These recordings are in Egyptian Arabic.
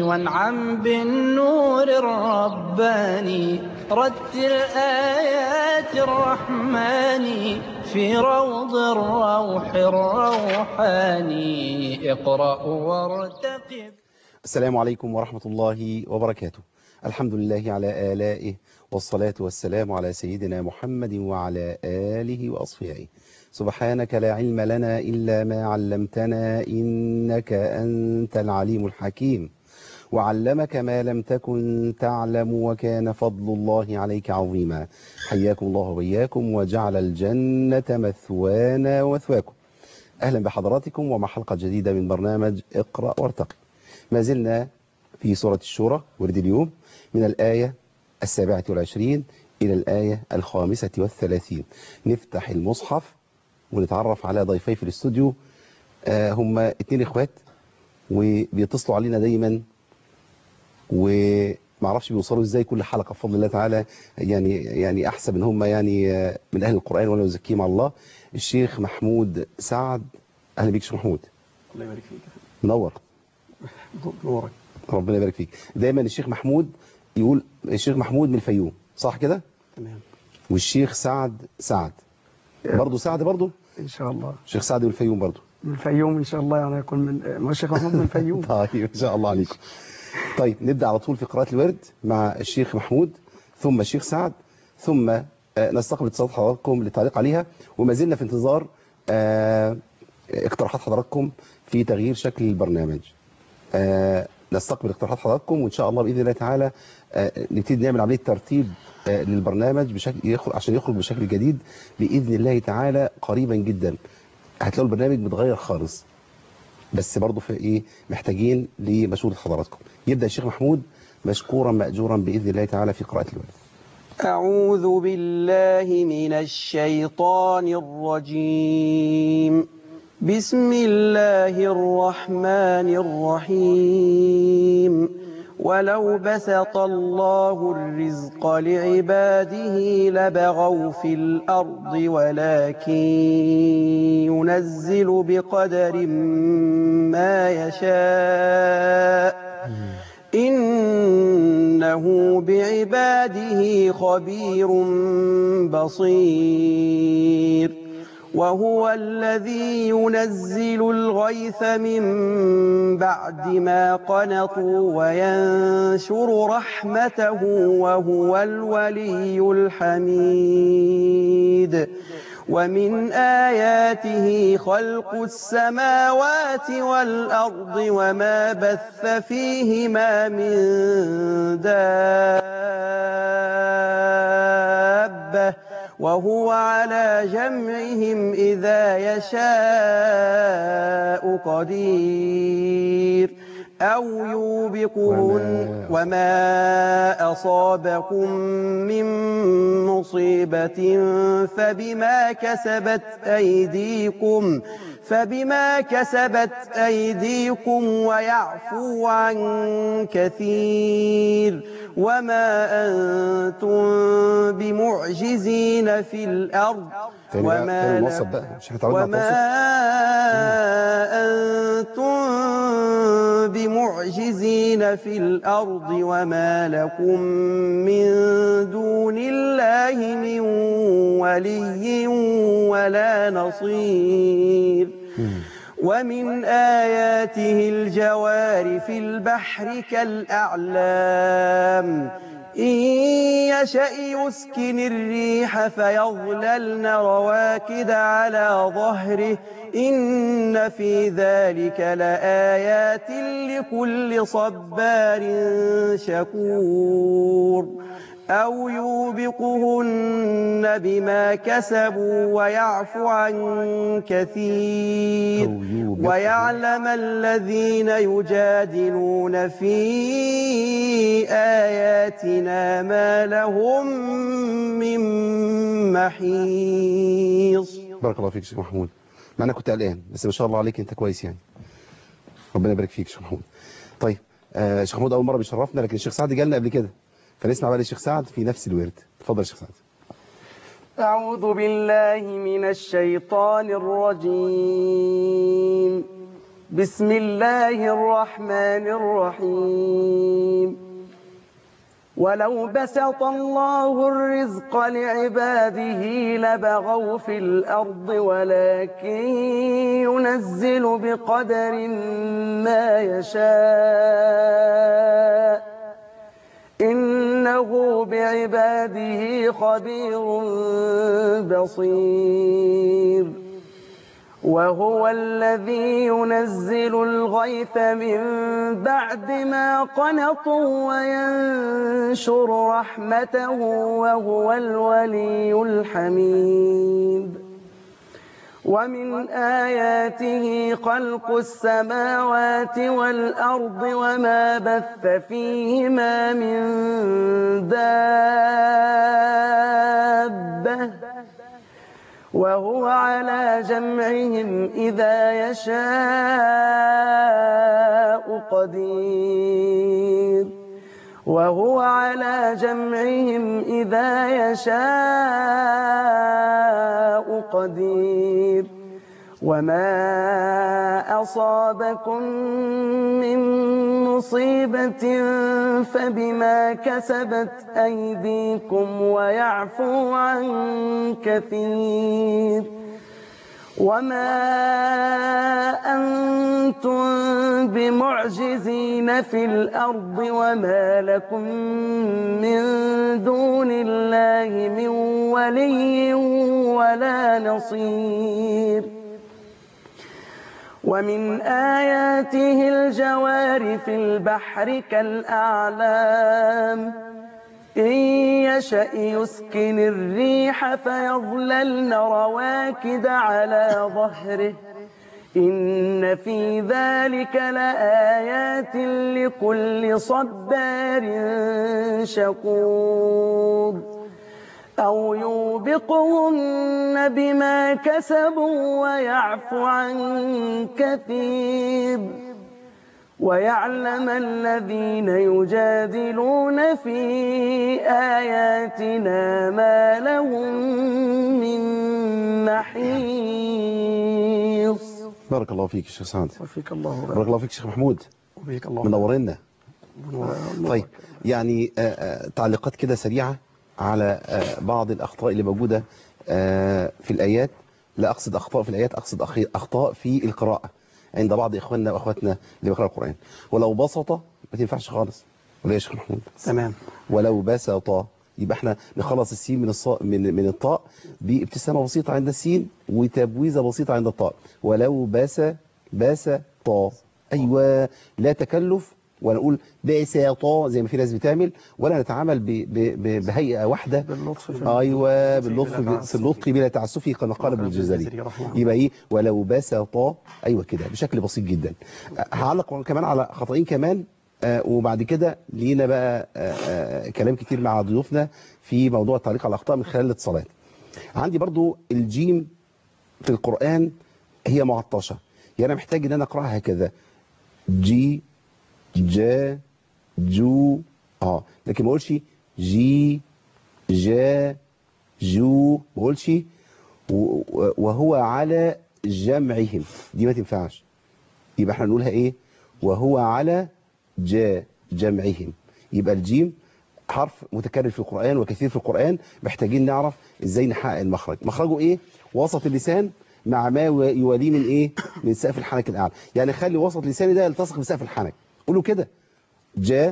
وانعم بالنور الرباني رتل آيات الرحمن في روض الروح الروحاني اقرأ وارتقب السلام عليكم ورحمة الله وبركاته الحمد لله على آلائه والصلاة والسلام على سيدنا محمد وعلى آله وأصفيائه سبحانك لا علم لنا إلا ما علمتنا إنك أنت العليم الحكيم وعلمك ما لم تكن تعلم وكان فضل الله عليك عظيما حياكم الله وإياكم وجعل الجنة مثوانا وثواكم أهلا بحضراتكم ومع حلقة جديدة من برنامج اقرأ وارتقي ما زلنا في سورة الشورى ورد اليوم من الآية السابعة والعشرين إلى الآية الخامسة والثلاثين نفتح المصحف ونتعرف على ضيفي في الاستوديو آه هم اتنين اخوات وبيتصلوا علينا دايما ومعرفش بيوصلوا ازاي كل حلقة بفضل الله تعالى يعني يعني احسب ان هم يعني آه، من اهل القرآن ولا يزكيهم على الله الشيخ محمود سعد اهلا بيك شيخ محمود الله يبارك فيك منور نورك ربنا يبارك فيك دايما الشيخ محمود يقول الشيخ محمود من الفيوم صح كده تمام والشيخ سعد سعد برضه سعد برضه ان شاء الله الشيخ سعد من الفيوم برضه من الفيوم ان شاء الله يعني يكون من ما الشيخ محمود من الفيوم طيب ان شاء الله عليك طيب نبدا على طول في قراءه الورد مع الشيخ محمود ثم الشيخ سعد ثم آه، نستقبل اتصالات حضراتكم للتعليق عليها وما زلنا في انتظار آه، اقتراحات حضراتكم في تغيير شكل البرنامج آه، نستقبل اقتراحات حضراتكم وان شاء الله باذن الله تعالى آه، نبتدي نعمل عمليه ترتيب آه، للبرنامج بشكل يخرج عشان يخرج بشكل جديد باذن الله تعالى قريبا جدا هتلاقوا البرنامج متغير خالص بس برضه في ايه محتاجين لمشورة حضراتكم يبدأ الشيخ محمود مشكورا مأجورا بإذن الله تعالى في قراءة الورد أعوذ بالله من الشيطان الرجيم بسم الله الرحمن الرحيم ولو بسط الله الرزق لعباده لبغوا في الأرض ولكن ينزل بقدر ما يشاء إنه بعباده خبير بصير وهو الذي ينزل الغيث من بعد ما قنطوا وينشر رحمته وهو الولي الحميد ومن آياته خلق السماوات والأرض وما بث فيهما من دابة وهو على جمعهم إذا يشاء قدير أو يوبقهن وما أصابكم من مصيبة فبما كسبت أيديكم فبما كسبت أيديكم ويعفو عن كثير وما أنتم بمعجزين في الأرض تاني بقى- وما تاني لكم نوصل بقى مش هتعودنا على وما التواصل أنتم بمعجزين في الأرض وما لكم من دون الله من ولي ولا نصير ومن آياته الجوار في البحر كالأعلام إن يشأ يسكن الريح فيظللن رواكد على ظهره إن في ذلك لآيات لكل صبار شكور أو يوبقهن بما كسبوا ويعفو عن كثير أو يوبقهن. ويعلم الذين يجادلون في آياتنا ما لهم من محيص بارك الله فيك يا شيخ محمود مع انا كنت قلقان بس ما شاء الله عليك انت كويس يعني ربنا يبارك فيك يا شيخ محمود طيب آه شيخ محمود اول مره بيشرفنا لكن الشيخ سعد جالنا قبل كده فنسمع بقى الشيخ سعد في نفس الورد اتفضل يا شيخ سعد أعوذ بالله من الشيطان الرجيم بسم الله الرحمن الرحيم ولو بسط الله الرزق لعباده لبغوا في الأرض ولكن ينزل بقدر ما يشاء إنه بعباده خبير بصير وهو الذي ينزل الغيث من بعد ما قنطوا وينشر رحمته وهو الولي الحميد ومن آياته خلق السماوات والأرض وما بث فيهما من دابة وهو على جمعهم إذا يشاء قدير وهو على جمعهم إذا يشاء قدير وما أصابكم من مصيبة فبما كسبت أيديكم ويعفو عن كثير وما أنتم بمعجزين في الأرض وما لكم من دون الله من ولي ولا نصير ومن آياته الجوار في البحر كالأعلام إن يشأ يسكن الريح فيظللن رواكد على ظهره إن في ذلك لآيات لكل صبار شكور أو يوبقهن بما كسبوا ويعفو عن كثير ويعلم الذين يجادلون في آياتنا ما لهم من محيص بارك الله فيك يا شيخ سعد وفيك الله بارك الله فيك يا شيخ محمود وفيك الله منورنا الله طيب يعني آه، آه، تعليقات كده سريعة على آه، بعض الأخطاء اللي موجودة آه، في الآيات لا أقصد أخطاء في الآيات أقصد أخي- أخطاء في القراءة عند بعض إخواننا وأخواتنا اللي بيقرأوا القرآن ولو بسط ما تنفعش خالص ولا يا شيخ محمود تمام ولو بسط يبقى احنا نخلص السين من الصاء من من الطاء بابتسامه بسيطه عند السين وتبويزه بسيطه عند الطاء ولو بس بس طا ايوه لا تكلف ولا نقول بساطا زي ما في ناس بتعمل ولا نتعامل ب ب ب بهيئه واحده باللطف في ايوه باللطف بلا ب- في النطق بلا تعسف كما قال ابن الجزري رحمه الله. يبقى ايه ولو بسط ايوه كده بشكل بسيط جدا أه، هعلق كمان على خطأين كمان آه، وبعد كده لينا بقى آه، آه، كلام كتير مع ضيوفنا في موضوع التعليق على الاخطاء من خلال الاتصالات عندي برضو الجيم في القرآن هي معطشة يعني أنا محتاج ان انا اقراها هكذا جي جا جو اه لكن ما اقولش جي جا جو ما اقولش و- و- وهو على جمعهم دي ما تنفعش يبقى احنا نقولها ايه وهو على جا جمعهم يبقى الجيم حرف متكرر في القرآن وكثير في القرآن محتاجين نعرف ازاي نحقق المخرج مخرجه ايه وسط اللسان مع ما يواليه من ايه من سقف الحنك الاعلى يعني خلي وسط لساني ده يلتصق بسقف الحنك قولوا كده جا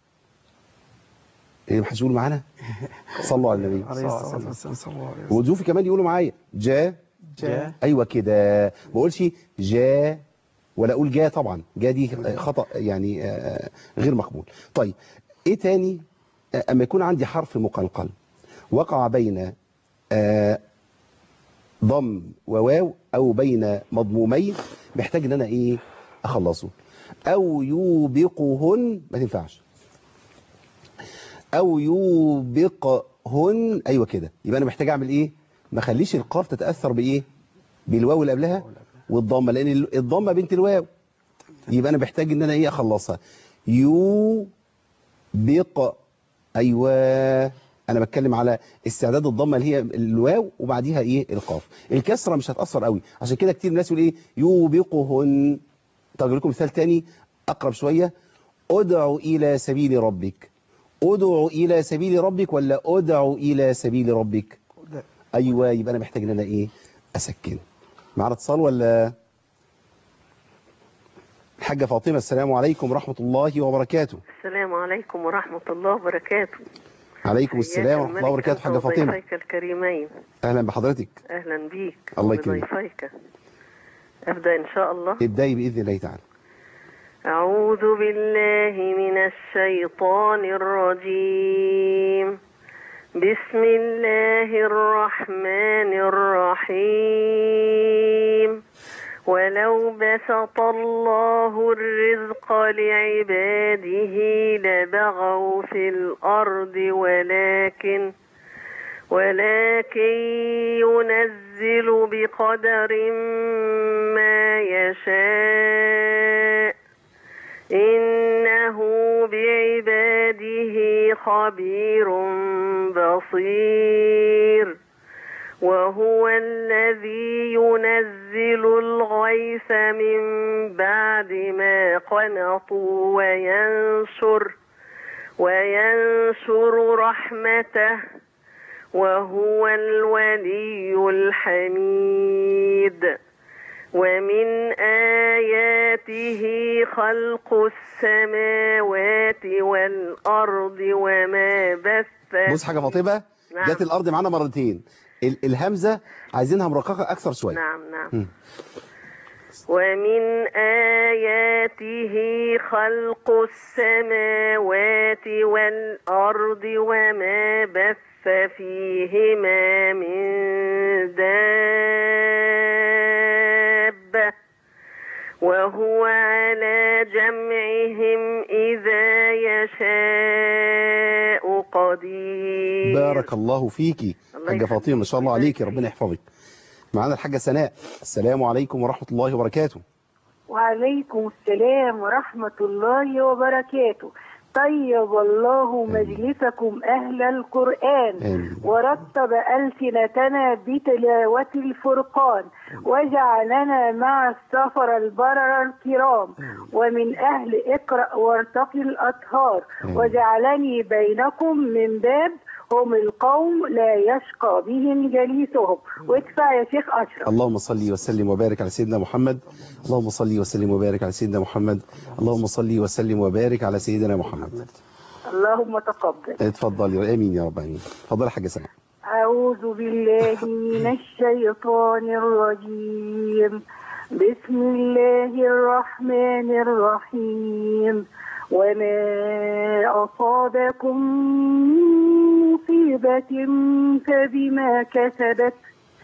ايه محدش يقول معانا صلوا على النبي عليه الصلاة والسلام صلى الله عليه وسلم وضيوفي كمان يقولوا معايا جا جاء ايوه كده ما بقولش جا ولا اقول جا طبعا جا دي خطأ يعني آه، غير مقبول طيب ايه تاني آه، اما يكون عندي حرف مقلقل وقع بين آه، ضم وواو او بين مضمومين محتاج ان انا ايه اخلصه او يوبقهن ما تنفعش او يوبقهن ايوه كده يبقى انا محتاج اعمل ايه ما اخليش القاف تتاثر بايه بالواو اللي قبلها والضمه لان ال- الضمه بنت الواو يبقى انا محتاج ان انا ايه اخلصها يو بق ايوه انا بتكلم على استعداد الضمه اللي هي الواو وبعديها ايه القاف الكسره مش هتاثر قوي عشان كده كتير ناس يقول ايه يوبقهن طب أقول لكم مثال تاني أقرب شوية ادعو إلى سبيل ربك ادعو إلى سبيل ربك ولا ادعو إلى سبيل ربك ده. أيوة يبقى أنا محتاج إن أنا إيه أسكن معنا اتصال ولا الحاجة فاطمة السلام عليكم ورحمة الله وبركاته السلام عليكم ورحمة الله وبركاته عليكم السلام ورحمة الله وبركاته حاجة فاطمة ضيفيك الكريمين أهلا بحضرتك أهلا بيك الله يكرمك. وبضيفيك أبدأ إن شاء الله ابدأي بإذن الله تعالى أعوذ بالله من الشيطان الرجيم بسم الله الرحمن الرحيم ولو بسط الله الرزق لعباده لبغوا في الأرض ولكن ولكن ينزل بقدر ما يشاء إنه بعباده خبير بصير وهو الذي ينزل الغيث من بعد ما قنطوا وينشر وينشر رحمته وهو الولي الحميد ومن آياته خلق السماوات والأرض وما بث بص حاجة فاطمة نعم. جت الأرض معانا مرتين ال- الهمزة عايزينها مرققة أكثر شوية نعم نعم مم. ومن آياته خلق السماوات والأرض وما بث فيهما من دابة وهو على جمعهم إذا يشاء قدير بارك الله فيكي الله حاجة يخليك. فاطمة ما شاء الله ويبارك عليكي ربنا يحفظك معانا الحاجة سناء السلام عليكم ورحمة الله وبركاته وعليكم السلام ورحمة الله وبركاته طيب الله مجلسكم أهل القرآن آمين. ورتب ألسنتنا بتلاوة الفرقان وجعلنا مع السفر البرر الكرام ومن أهل اقرأ وارتقي الأطهار آمين. وجعلني بينكم من باب هم القوم لا يشقى بهم جليسهم وادفع يا شيخ أشرف اللهم صل وسلم وبارك على سيدنا محمد اللهم صل وسلم وبارك على سيدنا محمد اللهم صل وسلم وبارك على سيدنا محمد اللهم تقبل اتفضلي امين يا رب امين اتفضلي يا حاجة سناء أعوذ بالله من الشيطان الرجيم بسم الله الرحمن الرحيم وما أصابكم من مصيبة فبما كسبت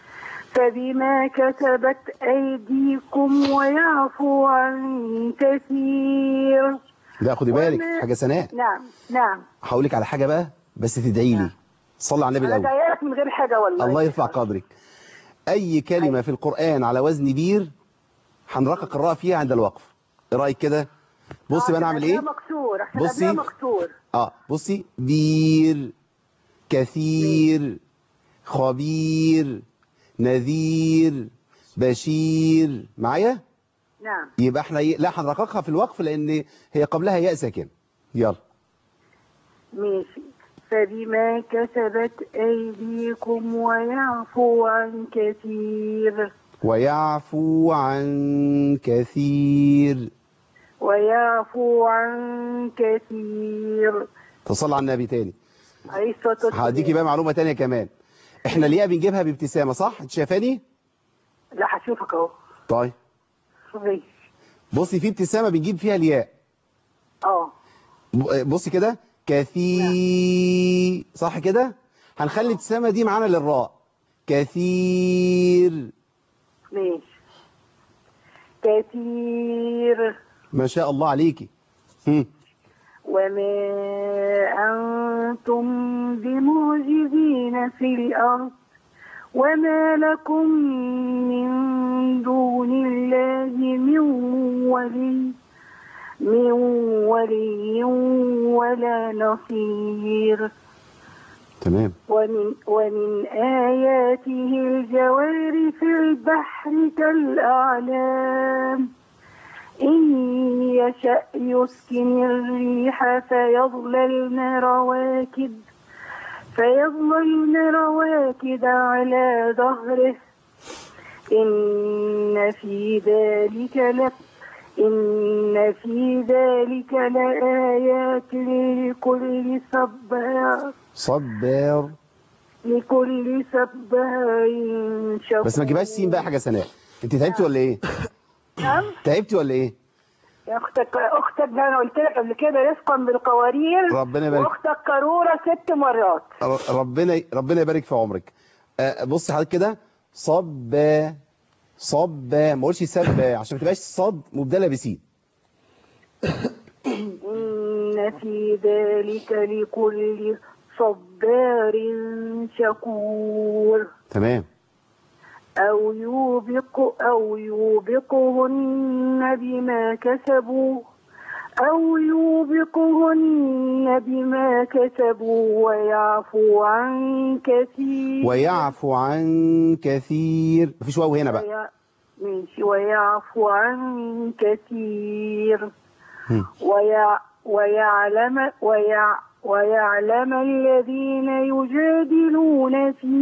فبما كسبت أيديكم ويعفو عن كثير لا خدي بالك وما- حاجة سناء نعم نعم هقول لك على حاجة بقى بس تدعي لي صلي على النبي أنا الأول جايلك من غير حاجة والله الله يرفع قدرك أي كلمة في القرآن على وزن بير هنرقق الراء فيها عند الوقف ايه رايك كده بصي بقى انا اعمل ايه مكسور عشان بصي. قبلها مكسور اه بصي بير كثير خبير نذير بشير معايا نعم يبقى احنا ي- لا هنرققها في الوقف لان هي قبلها ياء ساكن يلا ماشي فبما كسبت أيديكم ويعفو عن كثير ويعفو عن كثير ويعفو عن كثير تصلى على النبي تاني عليه الصلاة والسلام هديكي بقى معلومة تانية كمان احنا الياء بنجيبها بابتسامة صح انت شايفاني لا هشوفك اهو طيب ماشي. بصي في ابتسامة بنجيب فيها الياء اه ب- بصي كده كثير صح كده هنخلي الابتسامة دي معانا للراء كثير ماشي كثير ما شاء الله عليكي هم. وما أنتم بمعجزين في الأرض وما لكم من دون الله من ولي من ولي ولا نصير تمام ومن, ومن آياته الجوار في البحر كالأعلام إن يشأ يسكن الريح فيظللن رواكد فيظللن رواكد على ظهره إن في ذلك ل إن في ذلك لآيات لكل صبار صبار لكل صبار شكور بس ما تجيبهاش سين بقى حاجه سناء انت تعبتي ولا ايه نعم تعبتي ولا ايه يا اختك اختك ده انا قلت لك قبل كده رزقا بالقوارير ربنا يبارك واختك قاروره ست مرات ر- ربنا ربنا يبارك في عمرك آه، بص حضرتك كده صب صب ما اقولش سب عشان ما تبقاش صاد مبدله بسين إن في ذلك لكل صبار شكور تمام أو يوبق أو يوبقهن بما كسبوا أو يوبقهن بما كسبوا ويعفو عن كثير ويعفو عن كثير مفيش واو هنا بقى ويع- ماشي ويعفو عن كثير هم. ويع ويعلم ويع ويعلم الذين يجادلون في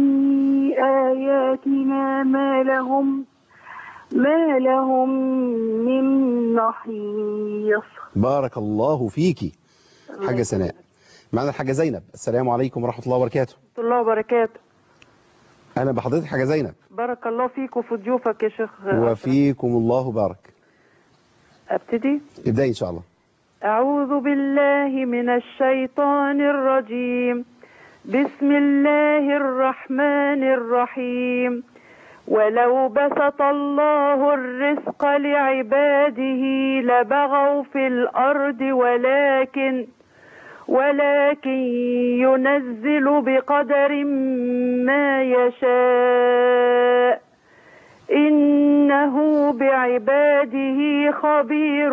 آياتنا ما لهم ما لهم من محيص بارك الله فيكي حاجه سناء معنا الحاجه زينب السلام عليكم ورحمه الله وبركاته ورحمة الله وبركاته اهلا بحضرتك حاجه زينب بارك الله فيك وفي ضيوفك يا شيخ وفيكم الله بارك ابتدي ابداي ان شاء الله أعوذ بالله من الشيطان الرجيم بسم الله الرحمن الرحيم ولو بسط الله الرزق لعباده لبغوا في الأرض ولكن ولكن ينزل بقدر ما يشاء إنه بعباده خبير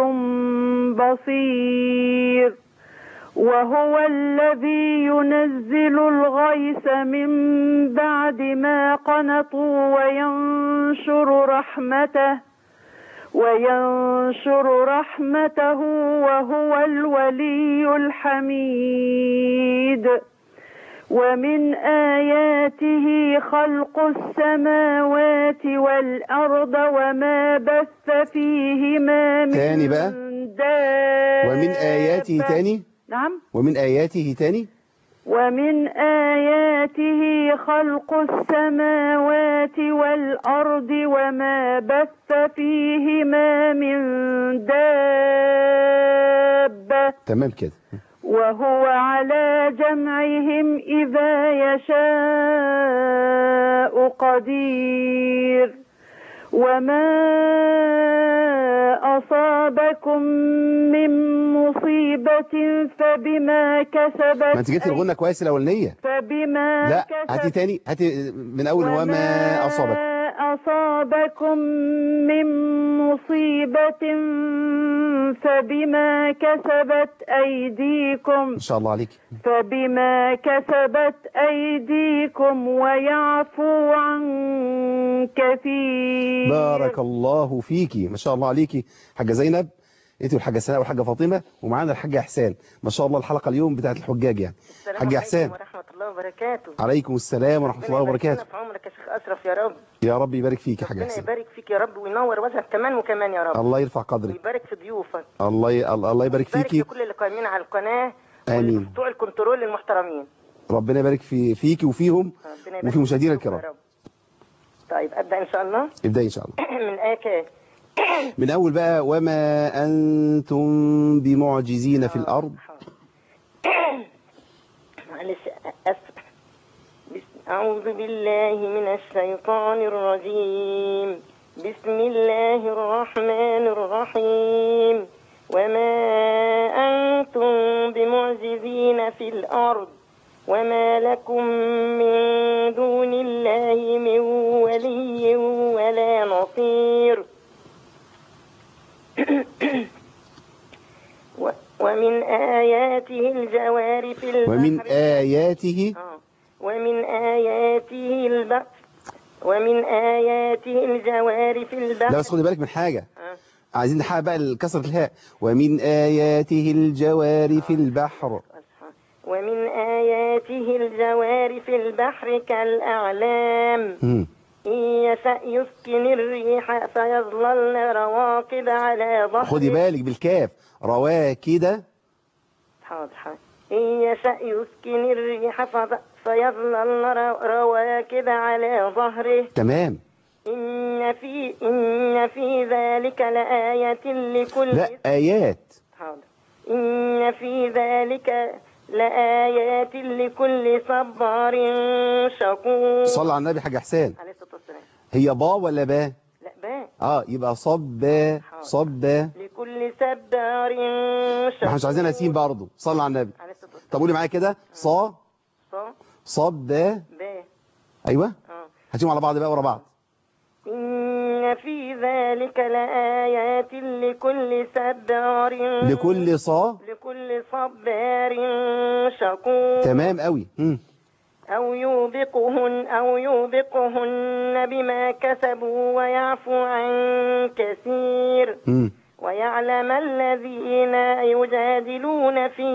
بصير وهو الذي ينزل الغيث من بعد ما قنطوا وينشر رحمته وينشر رحمته وهو الولي الحميد ومن آياته خلق السماوات والأرض وما بث فيهما من تاني بقى. دابة ومن اياته تاني نعم ومن اياته تاني ومن آياته خلق السماوات والأرض وما بث فيهما من دابة تمام كده وهو على جمعهم إذا يشاء قدير وما أصابكم من مصيبة فبما كسبت ما انت جبتي الغنه كويس الاولانيه فبما لا كسبت هاتي تاني هاتي من اول وما اصابك أصابكم من مصيبة فبما كسبت أيديكم ان شاء الله عليك فبما كسبت أيديكم ويعفو عن كثير بارك الله فيكي ما شاء الله عليكي حاجه زينب انت والحاجه سناء والحاجه فاطمه ومعانا الحاجه احسان ما شاء الله الحلقه اليوم بتاعت الحجاج يعني السلام حاج عليكم احسان ورحمة الله وبركاته عليكم السلام ورحمه الله ربنا يبارك لنا وبركاته في عمرك يا شيخ أشرف يا رب يا رب يبارك فيك يا حاجه ربنا احسان يبارك فيك يا رب وينور وجهك كمان وكمان يا رب الله يرفع قدرك ويبارك في ضيوفك الله ي... الله يبارك ويبارك فيكي في كل اللي قايمين على القناة آمين. بتوع الكنترول المحترمين ربنا يبارك في فيكي وفيهم ربنا يبارك وفي مشاهدينا فيكم يا الكرام رب. طيب أبدأ إن شاء الله ابداي ان شاء الله من آية كام؟ من اول بقى وما انتم بمعجزين في الارض حاضر. معلش أسف بس- أعوذ بالله من الشيطان الرجيم بسم الله الرحمن الرحيم وما أنتم بمعجزين في الأرض وما لكم من دون الله من ولي ولا نصير و- ومن آياته الجوار في البحر ومن آياته آه. ومن آياته البحر ومن آياته الجوار في البحر لا بس خدي بالك من حاجة آه. عايزين نحقق بقى كسرة الهاء ومن آياته الجوار في البحر ومن آياته الجوار في البحر كالأعلام مم. إن يشأ يسكن الريح فيظللن رواكد على ظهره خدي بالك بالكاف رواكد حاضر حاضر إن يشأ يسكن الريح فظ- فيظللن ر- رواكد على ظهره تمام إن في إن في ذلك لآية لكل لا آيات حاضر إن في ذلك لآيات لكل صبار شكور صلى على النبي حاج حسين عليه الصلاة والسلام هي با ولا با لا باء اه يبقى صب صب لكل صبار شكور احنا مش عايزين ياسين برضه صلى على النبي عليه الصلاة والسلام طب قولي معايا كده صا صا صب باء ايوه اه هاتيهم على بعض بقى ورا بعض إن في ذلك لآيات لكل صبار لكل صا لكل صبار شكور تمام قوي مم. أو يوبقهن أو يوبقهن بما كسبوا ويعفو عن كثير مم. ويعلم الذين يجادلون في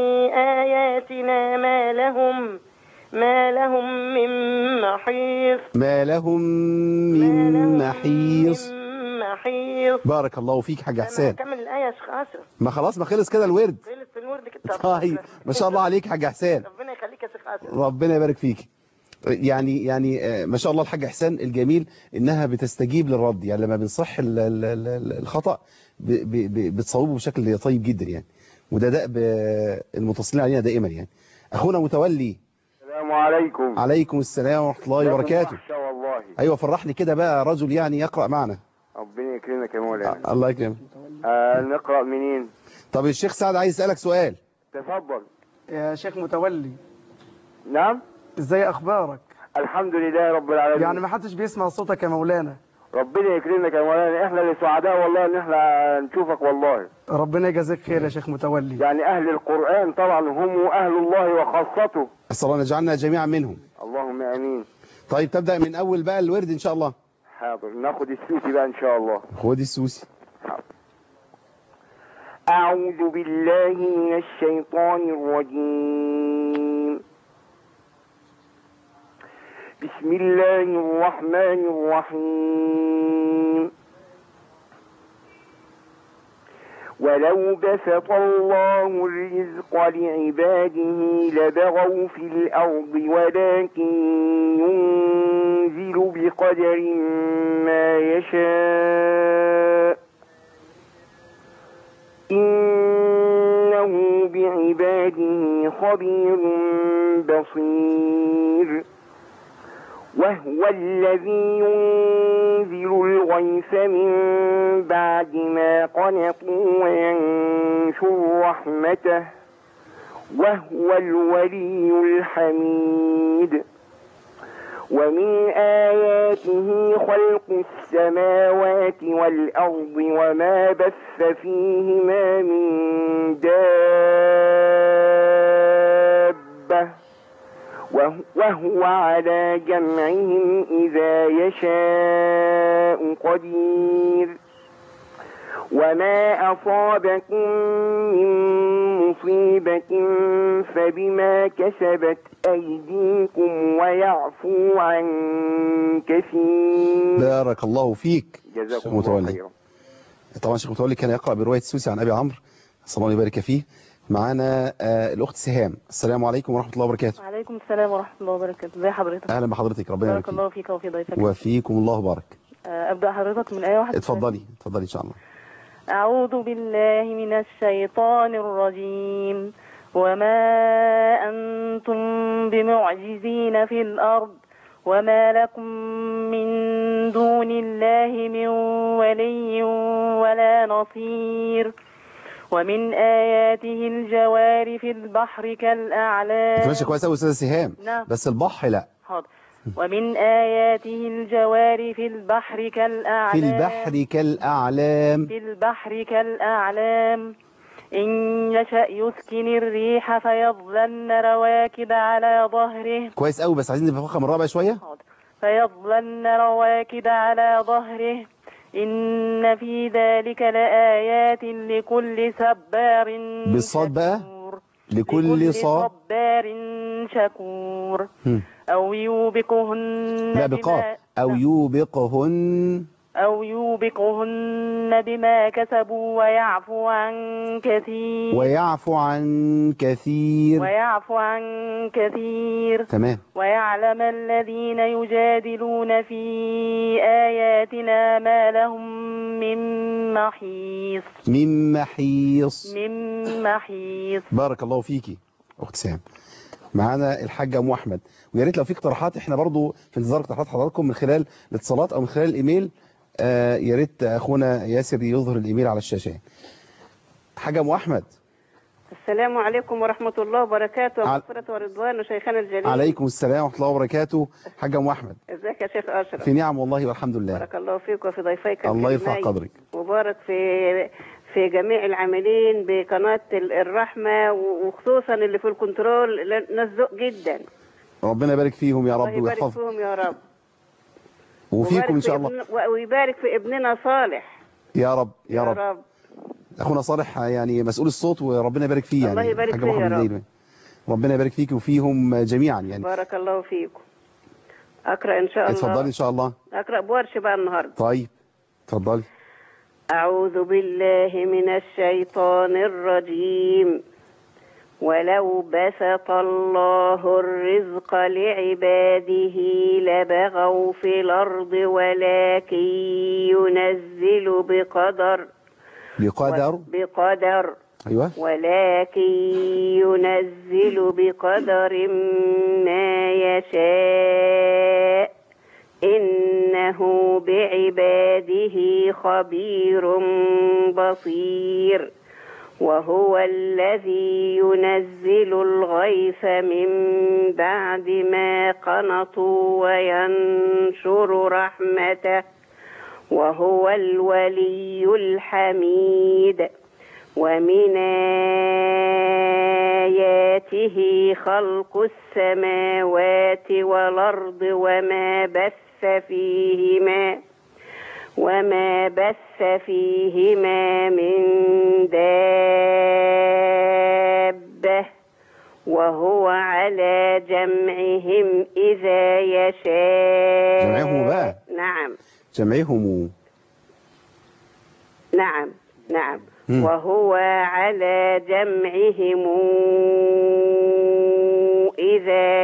آياتنا ما لهم ما لهم من محيص ما لهم من محيص من محيص بارك الله فيك حاج أنا حسين هكمل الآية يا شيخ أشرف ما خلاص ما خلص كده الورد خلص الورد كده طيب ما شاء الله عليك حاج حسين ربنا يخليك يا شيخ أشرف ربنا يبارك فيك يعني يعني آه، ما شاء الله الحاج حسين الجميل انها بتستجيب للرد يعني لما بنصح ال- ال- ال- الخطأ ب- ب- ب- بتصوبه بشكل طيب جدا يعني وده دأب آه، المتصلين علينا دائما يعني اخونا متولي السلام عليكم عليكم السلام ورحمة الله لكم وبركاته وحشة والله ايوه فرحني كده بقى رجل يعني يقرأ معنا ربنا يكرمك يا مولانا الله يكرمك آه نقرأ منين طب الشيخ سعد عايز يسألك سؤال تفضل يا شيخ متولي نعم ازاي اخبارك الحمد لله رب العالمين يعني ما حدش بيسمع صوتك يا مولانا ربنا يكرمك يا مولانا احنا اللي سعداء والله ان احنا نشوفك والله ربنا يجازيك خير يا شيخ متولي يعني اهل القرآن طبعا هم اهل الله وخاصته أسأل الله أن يجعلنا جميعا منهم اللهم امين طيب تبدأ من أول بقى الورد إن شاء الله حاضر ناخد السوسي بقى ان شاء الله خد السوسي أعوذ بالله من الشيطان الرجيم بسم الله الرحمن الرحيم ولو بسط الله الرزق لعباده لبغوا في الأرض ولكن ينزل بقدر ما يشاء إنه بعباده خبير بصير وهو الذي ينزل الغيث من بعد ما قنطوا وينشر رحمته وهو الولي الحميد ومن آياته خلق السماوات والأرض وما بث فيهما من دابة وه- وهو على جمعهم إذا يشاء قدير وما أصابكم من مصيبة فبما كسبت أيديكم ويعفو عن كثير بارك الله فيك جزاكم شيخ الله متولي. خيرا طبعا شيخ متولي كان يقرأ برواية السوسي عن أبي عمرو صلى الله يبارك فيه معانا آه، الأخت سهام السلام عليكم ورحمة الله وبركاته وعليكم السلام ورحمة الله وبركاته ازي حضرتك أهلا بحضرتك ربنا بارك يبارك الله فيك فيك وفي ضيفك وفيكم الله بارك آه، أبدأ حضرتك من آية واحدة اتفضلي اتفضلي إن شاء الله أعوذ بالله من الشيطان الرجيم وما أنتم بمعجزين في الأرض وما لكم من دون الله من ولي ولا نصير ومن آياته الجوار في البحر كالأعلام ماشي كويس قوي استاذه سهام نعم. بس البحر لا حاضر ومن آياته الجوار في البحر كالأعلام في البحر كالأعلام في البحر كالأعلام إن يشأ يسكن الريح فيظلن رواكد على ظهره كويس قوي بس عايزين نفخم الرابع شوية فيظلن رواكد على ظهره إن في ذلك لآيات لكل صبار بالصاد بقى شكور لكل صاد صبار شكور هم. أو يوبقهن لا بما- بقاف أو يوبقهن أو يوبقهن بما كسبوا ويعفو عن كثير ويعفو عن كثير ويعفو عن كثير تمام ويعلم الذين يجادلون في آياتنا ما لهم من محيص من محيص من محيص بارك الله فيكي اخت سام معانا الحاج ام احمد ويا ريت لو في اقتراحات احنا برضو في انتظار اقتراحات حضراتكم من خلال الاتصالات او من خلال الايميل آه يا ريت اخونا ياسر يظهر الايميل على الشاشه حاج ام احمد السلام عليكم ورحمة الله وبركاته عل- ومغفرة ورضوان وشيخنا الجليل عليكم السلام ورحمه الله وبركاته حاج ام احمد ازيك يا شيخ أشرف في نعم والله والحمد لله بارك الله فيك وفي ضيفيك الله يرفع الكريمين. قدرك وبارك في في جميع العاملين بقناة ال- الرحمة و- وخصوصا اللي في الكنترول ل- ناس ذوق جدا ربنا يبارك فيهم يا الله رب يبارك ويحفظهم فيهم يا رب وفيكم وبارك ان في شاء الله ابن- و- ويبارك في ابننا صالح يا رب يا رب رب اخونا صالح يعني مسؤول الصوت وربنا يبارك فيه يعني الله يبارك حاج فيه يا محمد رب. الليل. ربنا يبارك فيك وفيهم جميعا يعني بارك الله فيكم أقرأ إن شاء الله اتفضلي ان شاء الله أقرأ بورش بقى النهاردة طيب اتفضلي أعوذ بالله من الشيطان الرجيم ولو بسط الله الرزق لعباده لبغوا في الأرض ولكن ينزل بقدر بقدر بقدر ايوه ولكن ينزل بقدر ما يشاء إنه بعباده خبير بصير وهو الذي ينزل الغيث من بعد ما قنطوا وينشر رحمته وهو الولي الحميد ومن آياته خلق السماوات والأرض وما بث فيهما وما بث فيهما من دابة وهو على جمعهم إذا يشاء جمعهم بقى. نعم جمعهم نعم نعم مم. وهو على جمعهم إذا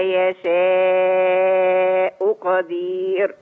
يشاء قدير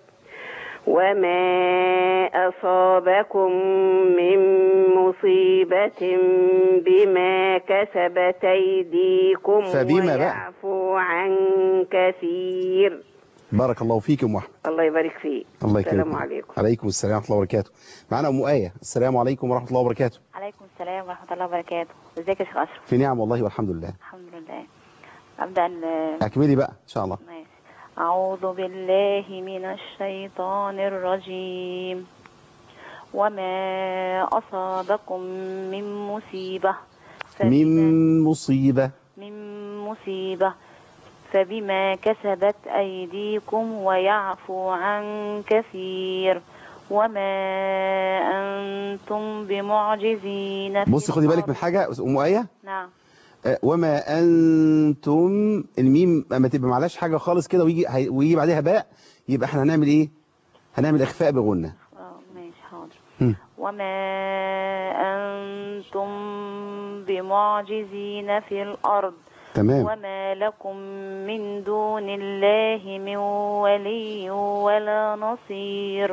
وما أصابكم من مصيبة بما كسبت أيديكم فبما بقى؟ ويعفو عن كثير بارك الله فيك يا ام احمد الله يبارك فيك الله يكرمك السلام عليكم عليكم السلام ورحمه الله وبركاته معانا ام ايه السلام عليكم ورحمه الله وبركاته عليكم السلام ورحمة الله وبركاته ازيك يا شيخ أشرف في نعم والله والحمد لله الحمد لله أبدأ ال- اكملي بقى ان شاء الله ماشي أعوذ بالله من الشيطان الرجيم وما أصابكم من مصيبة من مصيبه من مصيبة فبما كسبت أيديكم ويعفو عن كثير وما أنتم بمعجزين في بصي خدي بالك الأرض. من حاجه ام ايه نعم آه، وما انتم الميم اما تبقى معلاش حاجه خالص كده ويجي هي- ويجي بعدها باء يبقى احنا هنعمل ايه هنعمل اخفاء بغنه اه ماشي حاضر هم. وما أنتم بمعجزين في الأرض تمام وما لكم من دون الله من ولي ولا نصير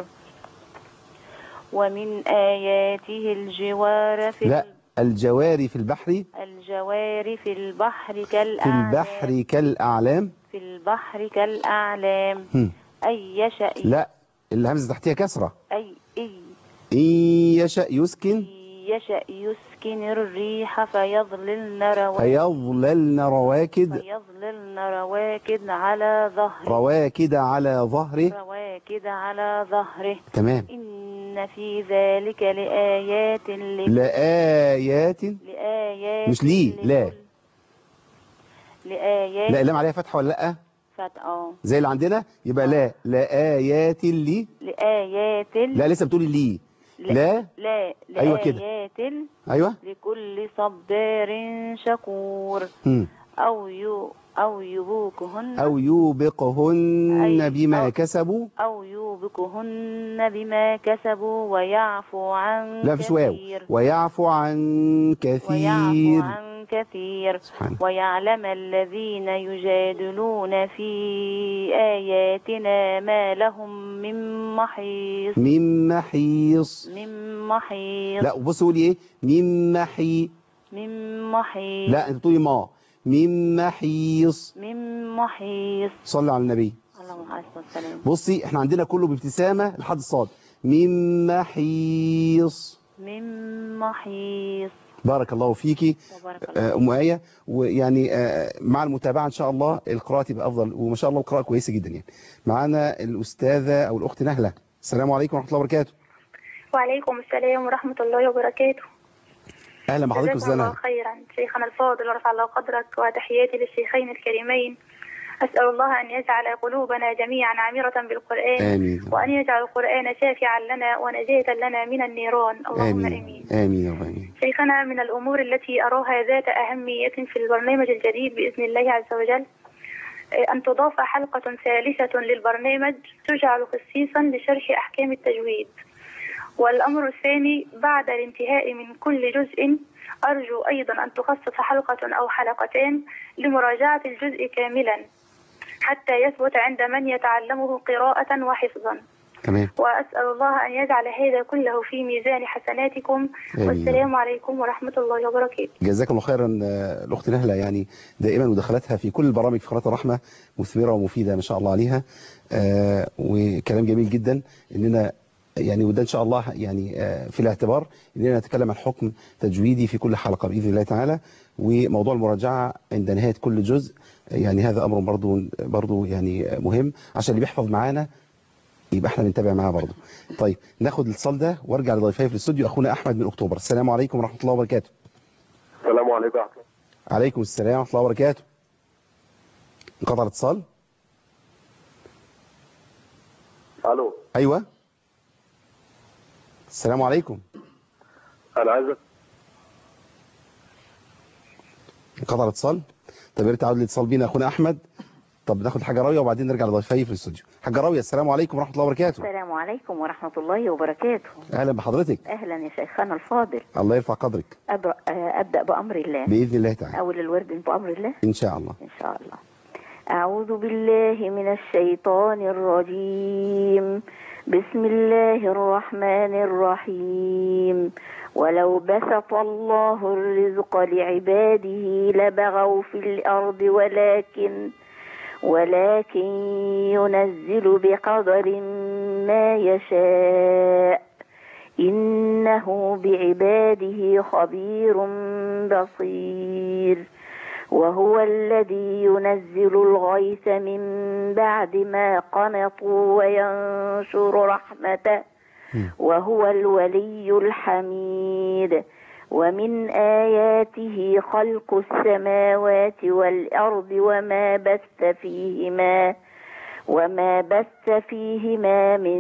ومن آياته الجوار في لا الجواري في البحر الجوار في البحر في كالأعلام البحر كالاعلام في البحر كالأعلام هم. أي يشأ لا الهمزه تحتها كسره أي إي ان يشأ يسكن يشأ يسكن الريح فيظللن رواكد فيظللن رواكد فيظللن رواكد على ظهره رواكد على ظهره رواكد على ظهره تمام إن في ذلك لآيات ل... لآيات لآيات مش ليه لا لكل- لآيات لا اللام عليها فتحه ولا لا فت... اه زي اللي عندنا يبقى لا لآيات لي لآيات لا لسه بتقولي لي لا لا أيوة كده. لآيات أيوة لكل صبار شكور مم. أو يو أو يبوكهن أو يوبقهن أي- بما أو- كسبوا أو يوبكهن بما كسبوا ويعفو عن لا فيش واو كثير ويعفو عن ويعفو كثير عن كثير سبحانه ويعلم الذين يجادلون في آياتنا ما لهم من محيص من محيص من محيص لا بص قولي ايه من محي من محيص لا انت بتقولي ما من محيص من محيص صلي على النبي اللهم عليه الصلاة والسلام بصي احنا عندنا كله بابتسامة لحد الصاد من محيص من محيص بارك الله فيكي وبارك الله آه، ام ايه ويعني آه، مع المتابعه ان شاء الله القراءه تبقى افضل وما شاء الله القراءه كويسه جدا يعني معانا الاستاذه او الاخت نهله السلام عليكم ورحمه الله وبركاته وعليكم السلام ورحمة الله وبركاته اهلا بحضرتك جزاكم الله استاذه خيرا شيخنا الفاضل ورفع الله قدرك وتحياتي للشيخين الكريمين أسأل الله أن يجعل قلوبنا جميعا عامرة بالقرآن امين وأن يجعل القرآن شافعا لنا ونجاة لنا من النيران اللهم آمين, امين امين يا رب امين شيخنا من الأمور التي أراها ذات أهمية في البرنامج الجديد بإذن الله عز وجل آه، أن تضاف حلقة ثالثة للبرنامج تجعل خصيصا لشرح أحكام التجويد والأمر الثاني بعد الانتهاء من كل جزء أرجو أيضا أن تخصص حلقة أو حلقتين لمراجعة الجزء كاملا حتى يثبت عند من يتعلمه قراءة وحفظا تمام وأسأل الله أن يجعل هذا كله في ميزان حسناتكم آمين. والسلام عليكم ورحمة الله وبركاته جزاكم الله خيرا آه، الاخت نهله يعني دائما مداخلاتها في كل البرامج في قناه الرحمه مثمره ومفيده ما شاء الله عليها آه، وكلام جميل جدا اننا يعني وده ان شاء الله يعني آه، في الاعتبار اننا نتكلم عن حكم تجويدي في كل حلقه باذن الله تعالى وموضوع المراجعه عند نهايه كل جزء يعني هذا امر برضو برضو يعني مهم عشان اللي بيحفظ معانا يبقى احنا بنتابع معاه برضه طيب ناخد الاتصال ده وارجع لضيفي في الاستوديو اخونا احمد من اكتوبر السلام عليكم ورحمه الله وبركاته السلام عليكم عليكم السلام ورحمه الله وبركاته انقطع الاتصال الو ايوه السلام عليكم انا عايزك انقطع الاتصال طب يا ريت تعود الاتصال بينا اخونا احمد طب ناخد حاجه راويه وبعدين نرجع لضيفي في الاستوديو حاجه راويه السلام عليكم ورحمه الله وبركاته السلام عليكم ورحمة الله وبركاته اهلا بحضرتك أهلا يا شيخنا الفاضل الله يرفع قدرك أبرأ أبدأ بأمر الله باذن الله تعالى أول الورد بأمر الله ان شاء الله إن شاء الله أعوذ بالله من الشيطان الرجيم بسم الله الرحمن الرحيم ولو بسط الله الرزق لعباده لبغوا في الأرض ولكن ولكن ينزل بقدر ما يشاء إنه بعباده خبير بصير وهو الذي ينزل الغيث من بعد ما قنطوا وينشر رحمته وهو الولي الحميد ومن آياته خلق السماوات والأرض وما بث فيهما وما بث فيهما من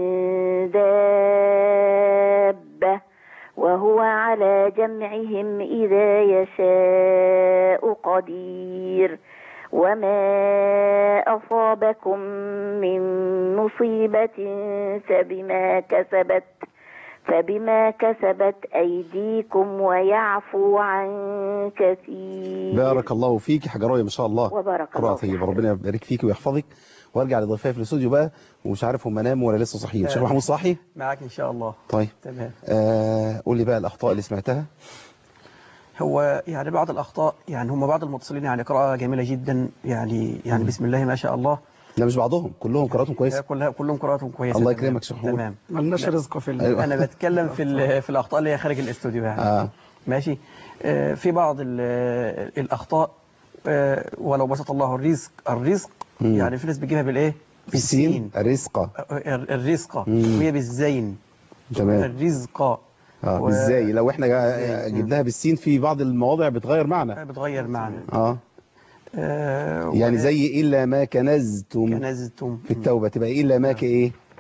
دابة وهو على جمعهم إذا يشاء قدير وما أصابكم من مصيبة فبما كسبت فبما كسبت أيديكم ويعفو عن كثير بارك الله فيك حاجه راويه ما شاء الله وبارك الله قراءه طيبه ربنا يبارك فيك ويحفظك وارجع لضيفي في الاستوديو بقى ومش عارف هم ناموا ولا لسه صاحيين شيخ محمود صاحي معاك إن شاء الله طيب تمام آه قول لي بقى الاخطاء اللي سمعتها هو يعني بعض الأخطاء يعني هم بعض المتصلين يعني قراءة جميلة جدا يعني يعني بسم الله ما شاء الله لا مش بعضهم كلهم قراءتهم كويسه كلها كلهم قراءتهم كويسة الله تمام. يكرمك شيخ محمود تمام ملناش رزق في ال- أيوة. أنا بتكلم في ال- في الأخطاء اللي هي خارج الاستوديو يعني آه. ماشي آه، في بعض ال- الأخطاء آه، ولو بسط الله الرزق الرزق مم. يعني في ناس بتجيبها بالإيه؟ بالسين الرزقه الر- الرزقة مم. وهي بالزين تمام الرزقة اه و- ازاي لو احنا جا- جبناها بالسين في بعض المواضع بتغير معنى بتغير معنى اه آه، يعني و- زي الا ما كنزتم كنزتم في التوبه تبقى الا ما كايه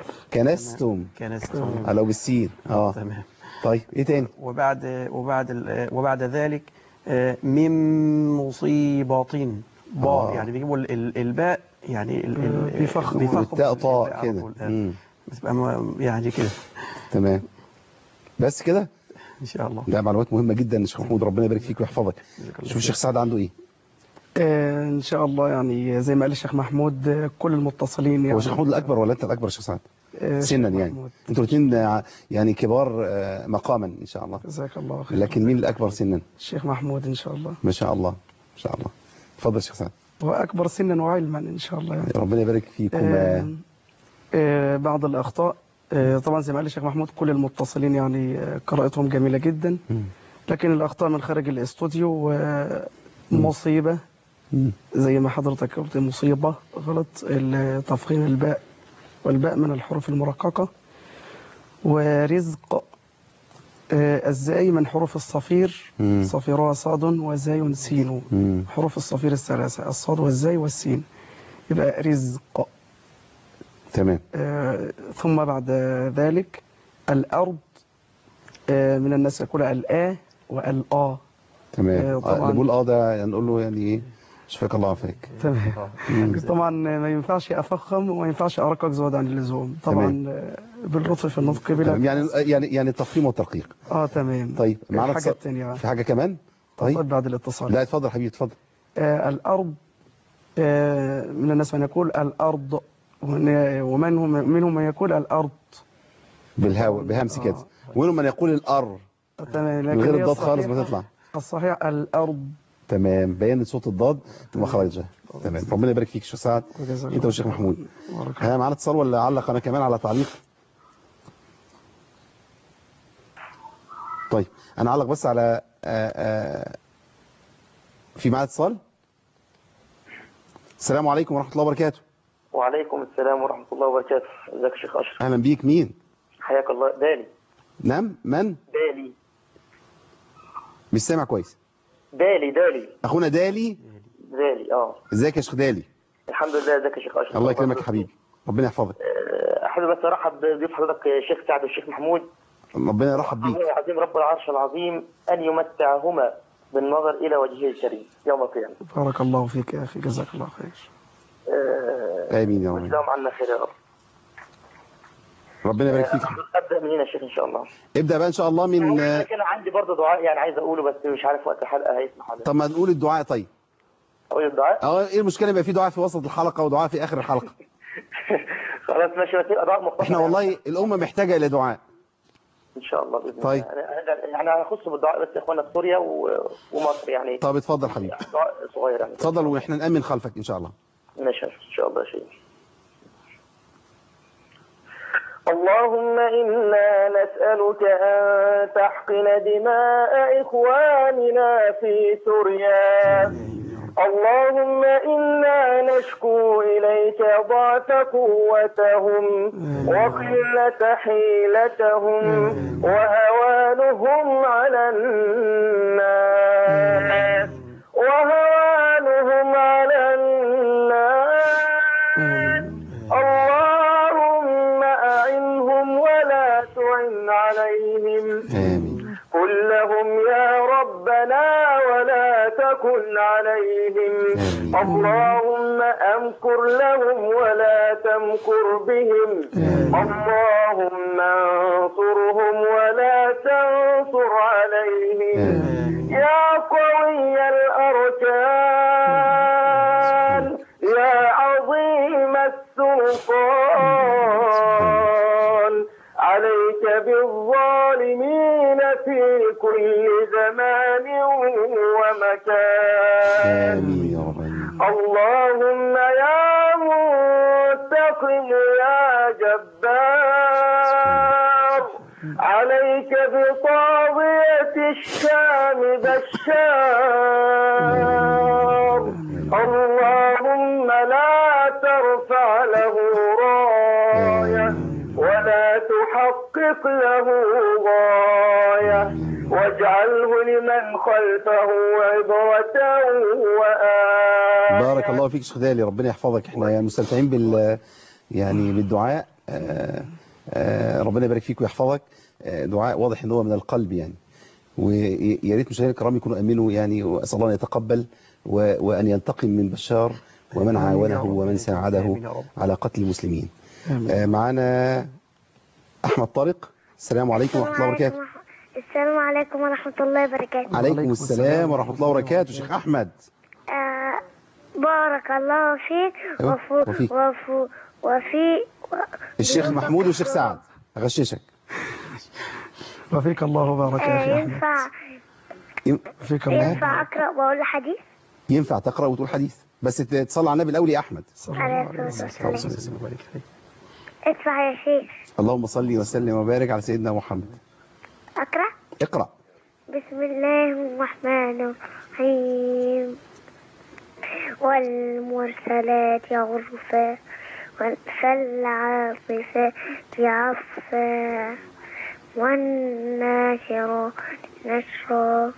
كنستم كنستم آه، لو بالسين اه تمام طيب ايه تاني وبعد وبعد ال- وبعد ذلك آه، من مصيبات باء آه. يعني بيجيبوا ال- ال- الباء يعني ال- ال- بيفخموا. بيفخموا والتاء طاء الباء على كده طول. آه. مم. بتبقى م- يعني كده تمام بس كده ان شاء الله ده معلومات مهمه جدا يا شيخ محمود ربنا يبارك فيك ويحفظك شوف الشيخ سعد عنده ايه آه، ان شاء الله يعني زي ما قال الشيخ محمود آه، كل المتصلين يعني هو الشيخ محمود الاكبر ولا انت الاكبر يا شيخ سعد آه، سنا الشيخ يعني محمود. انتوا الاثنين يعني كبار آه، مقاما ان شاء الله جزاك الله خير لكن مين الاكبر سنا الشيخ محمود ان شاء الله ما شاء الله ما شاء الله اتفضل يا شيخ سعد هو اكبر سنا وعلما ان شاء الله يعني ربنا يبارك فيكم آه، آه، بعض الأخطاء آه، طبعا زي ما قال الشيخ محمود كل المتصلين يعني آه، قراءتهم جميلة جدا لكن الأخطاء من خارج الاستوديو آه، مصيبة زي ما حضرتك قلت مصيبة غلط ال- تفخيم الباء والباء من الحروف المرققة ورزق آه، الزاي من حروف الصفير مم. صفيرها صاد وزاي سين مم. حروف الصفير الثلاثة الصاد والزاي والسين يبقى رزق تمام آه، ثم بعد ذلك الأرض آه، من الناس يقول الآ والآ تمام آه، آه، طبعاً. اللي بيقول اه ده يعني نقول له يعني ايه شفاك الله عافاك تمام طبعا ما ينفعش أفخم وما ينفعش أرقق زود عن اللزوم طبعا آه، باللطف في النطق تمام. بلا يعني يعني يعني التفخيم والترقيق اه تمام طيب معانا الحاجة اتصال- التانية في حاجه كمان طيب طيب بعد الاتصال لا اتفضل حبيبي اتفضل آه، الأرض آه، من الناس من يقول الأرض ومن- ومنهم منهم من يقول الأرض بالهواء بهمس كده ومنهم من يقول الار تمام من لكن غير هي الضاد خالص الصحيح- بتطلع الصحيح الأرض تمام بيان صوت الضاد ومخرجها تمام ربنا يبارك فيك يا شيخ سعد وجزاك انت والشيخ الله محمود بارك ها معانا اتصال ولا اعلق انا كمان على تعليق طيب انا اعلق بس على آآ آآ في معانا اتصال السلام عليكم ورحمه الله وبركاته وعليكم السلام ورحمة الله وبركاته ازيك يا شيخ أشرف اهلا بيك مين حياك الله دالي نعم من دالي مش سامع كويس دالي دالي اخونا دالي دالي اه ازيك يا شيخ دالي الحمد لله ازيك يا شيخ أشرف الله يكرمك يا حبيبي ربنا يحفظك آه، أحب بس أرحب بضيوف حضرتك الشيخ سعد والشيخ محمود ربنا يرحب بيك الله العظيم رب العرش العظيم أن يمتعهما بالنظر إلى وجهه الكريم يوم القيامة بارك الله فيك يا أخي جزاك الله خير آه، امين يا رب وجزاهم عنا خير يا رب ربنا يبارك فيك أبدأ من هنا يا شيخ إن شاء الله ابدا بقى ان شاء الله من لكن عندي برضه دعاء يعني عايز أقوله بس مش عارف وقت الحلقة هيسمح ولا لا. طب ما نقول الدعاء طيب أقول الدعاء اه ايه المشكله يبقى في دعاء في وسط الحلقه ودعاء في اخر الحلقه خلاص ماشي بس يبقى دعاء مختصر احنا والله الامه محتاجه الى دعاء ان شاء الله باذن طيب. الله يعني يعني هنخص بالدعاء بس يا اخوانا في سوريا و- ومصر يعني طب اتفضل حبيبي دعاء صغير يعني اتفضل واحنا نامن خلفك ان شاء الله ماشي ان شاء الله يا شيخ اللهم إنا نسألك أن تحقن دماء إخواننا في سوريا اللهم إنا نشكو إليك ضعف قوتهم وقلة حيلتهم وهوانهم على الناس وهوانهم على الناس اللهم أعنهم ولا تعن عليهم كلهم يا ربنا ولا تكن عليهم اللهم أمكر لهم ولا تمكر بهم اللهم انصرهم ولا تنصر عليهم يا قوي الأركان يا عظيم السلطان عليك بالظالمين في كل زمان ومكان اللهم يا منتقم يا جبار عليك بطاغية الشام بشار اللهم لا ترفع له راية ولا تحقق له غاية واجعله لمن خلفه عبرة وآية بارك الله فيك شيخ دالي ربنا يحفظك احنا يعني مستمتعين بال يعني بالدعاء آه، آه، ربنا يبارك فيك ويحفظك آه، دعاء واضح ان هو من القلب يعني ويا ريت مشاهدينا الكرام يكونوا امنوا يعني واسال الله ان يتقبل و- وان ينتقم من بشار ومن آمين يا عاونه رب. ومن ساعده آمين يا رب. على قتل المسلمين آمين. آه، معانا احمد طارق السلام عليكم ورحمه الله وبركاته السلام عليكم ورحمة الله وبركاته عليكم السلام ورحمه الله وبركاته شيخ احمد آه بارك الله فيك أيوة، وفي وفيك. وفي وفي الشيخ محمود والشيخ سعد اغششك وفيك الله بارك يا آه أخي أحمد ينفع وفيك الله ينفع أقرأ وأقول حديث ينفع تقرا وتقول حديث بس تصلي على النبي الاول يا احمد عليه الصلاة والسلام ادفع يا شيخ اللهم صل وسلم وبارك على سيدنا محمد أقرأ اقرا بسم الله الرحمن الرحيم والمرسلات عرفا فالعاصفات عصفا والناشرات نشرا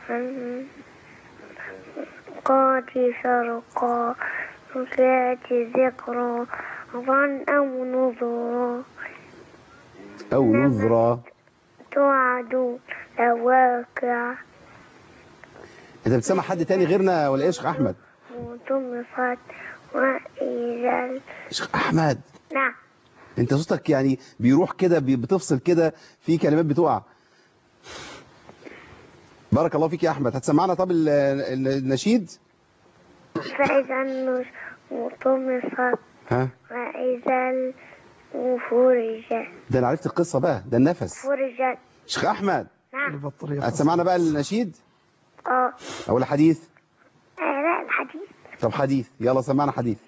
قات سرقا ذات ذكرى ظن أو نظرا او نظره توعدون لواقع انت بتسمع حد تاني غيرنا ولا ايه يا شيخ احمد وطمست وإذا ال- شيخ احمد نعم انت صوتك يعني بيروح كده بي- بتفصل كده في كلمات بتقع بارك الله فيك يا احمد هتسمعنا طب ال- ال- النشيد فإذا النجم طمست ها وإذا الفرجت ده انا عرفت القصه بقى ده النفس فرجت شيخ احمد نعم هتسمعنا بقى النشيد اه او الحديث آه، لا الحديث طب حديث يلا سمعنا حديث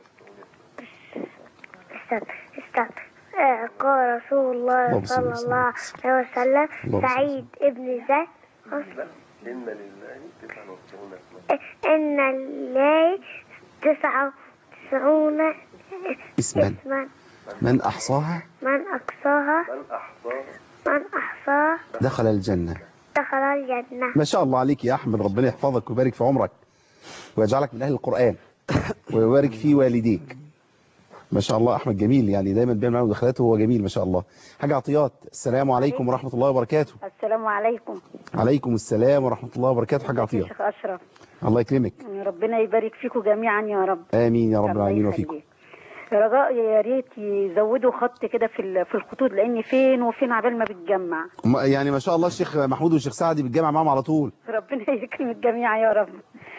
استنى استنى آه، قال رسول الله اللهم صل صلى وسلم. الله عليه وسلم اللهم صل سعيد ابن زيد أصلا إن لله تسعة وتسعون اسما اسما من احصاها من أقصاها من أحصاها دخل الجنه دخل الجنة ما شاء الله عليك يا احمد ربنا يحفظك ويبارك في عمرك ويجعلك من اهل القران ويبارك في والديك ما شاء الله احمد جميل يعني دايما بيعمل معانا مداخلاته وهو جميل ما شاء الله حاجه عطيات السلام عليكم ورحمه الله وبركاته السلام عليكم عليكم السلام ورحمه الله وبركاته حاجه عطيات شيخ أشرف الله يكرمك ربنا يبارك فيكم جميعا يا رب امين يا رب الله العالمين يخليك. وفيكم رجاء يا ريت يزودوا خط كده في ال- في الخطوط لان فين وفين عبال ما بتجمع ما- يعني ما شاء الله الشيخ محمود والشيخ سعدي بيتجمع معاهم على طول ربنا يكرم الجميع يا رب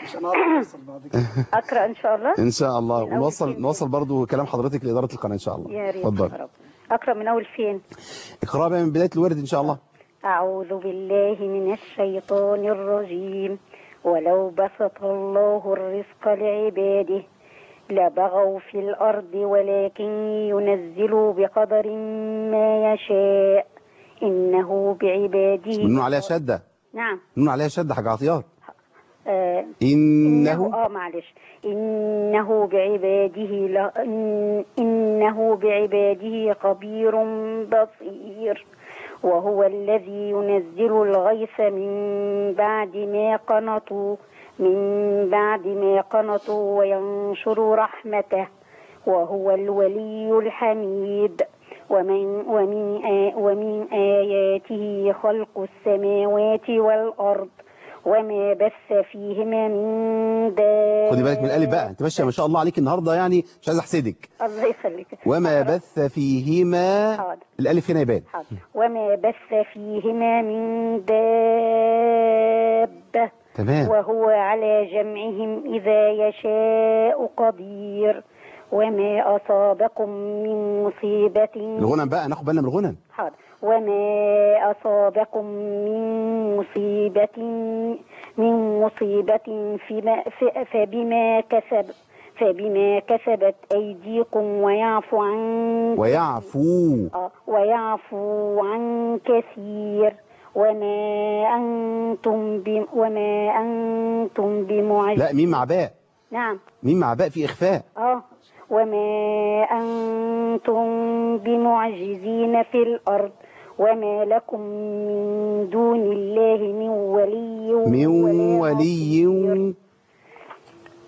اقرا ان شاء الله ان شاء الله ونوصل نوصل برضو كلام حضرتك لاداره القناه ان شاء الله يا ريت اتفضل يا رب اقرا من اول فين اقرا بقى من بدايه الورد ان شاء الله أعوذ بالله من الشيطان الرجيم ولو بسط الله الرزق لعباده لبغوا في الأرض ولكن ينزل بقدر ما يشاء إنه بعباده نون عليها شده نعم نون عليها شده حاجه عطيات آه انه اه معلش إنه بعباده ل... إن... إنه بعباده خبير بصير وهو الذي ينزل الغيث من بعد ما قنطوا من بعد ما قنطوا وينشر رحمته وهو الولي الحميد ومن ومن آ... ومن آياته خلق السماوات والأرض وما بث فيهما من دابة خدي بالك من الالف بقى انت ماشيه ما شاء الله عليك النهارده يعني مش عايز احسدك الله يخليك وما بث فيهما حاضر. الالف هنا يبان حاضر. وما بث فيهما من دابة تمام وهو على جمعهم إذا يشاء قدير وما أصابكم من مصيبة الغنم بقى ناخد بالنا من الغنم حاضر وما أصابكم من مصيبة من مصيبة فيما ف- فبما كسب فبما كسبت أيديكم ويعفو عن ويعفو آه، ويعفو عن كثير وما أنتم ب... وما أنتم بمعجزين لا مين مع باء نعم مين مع باء في اخفاء اه وما أنتم بمعجزين في الأرض وما لكم من دون الله من ولي من ولا ولي